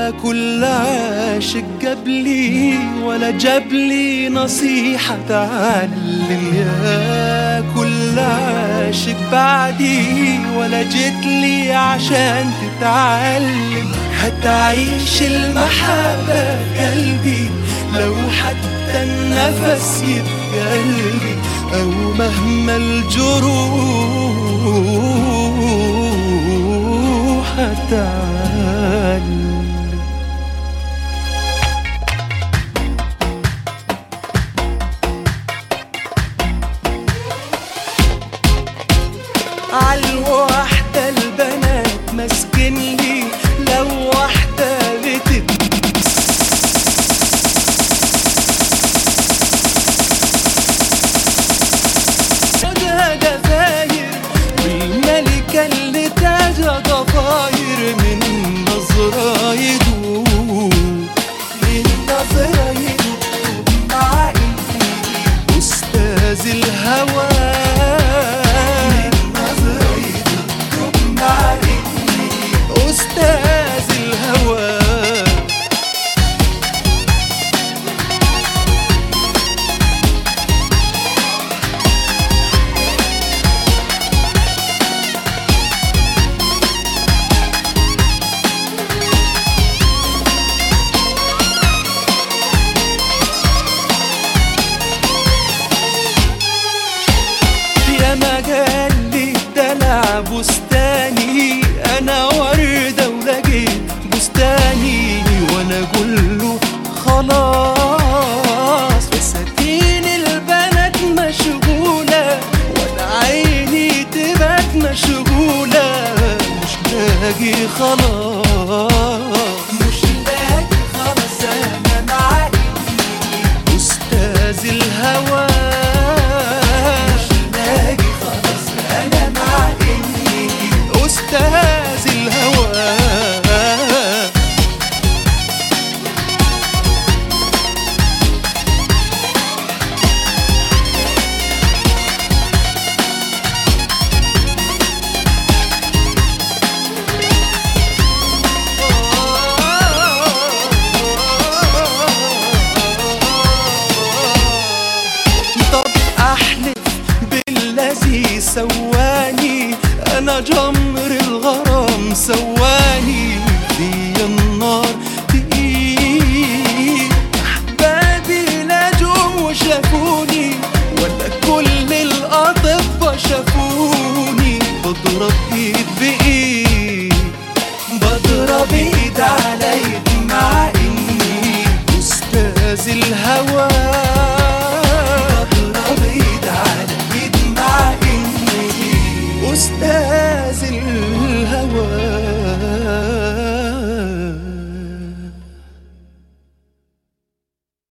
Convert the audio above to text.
كل عاشق جابلي ولا جابلي نصيحة تعلم يا كل عاشق بعدي ولا جيتلي عشان تتعلم هتعيش المحبة قلبي لو حتى النفس يبقى قلبي أو مهما الجروح هتعلم عالوحدة البنات مسكن لي لو واحدة بتت خدها جزاير والملكة اللي تاجها ضفاير من نظرة يدوب من نظرة يدوب مع إني أستاذ الهوى من نظرة يدوب مع إني أستاذ الهوى يا مجال لي دلع بستاني انا وردة ولقيت بستاني وانا اقول له خلاص فساتين البنات مشغولة وانا عيني تبات مشغولة مش لاقي خلاص مش لاقي خلاص انا معاك أستاذ الهوى مش لاقي خلاص أنا مع إني أستاذ الهوى طب احلف بالذي سواني انا جمر الغرام سواني في النار تقيل احبابي نجوم وشافوني ولا كل الاطباء شافوني بضرب ايد بايد بضرب ايد على ايد مع اني استاذ الهوى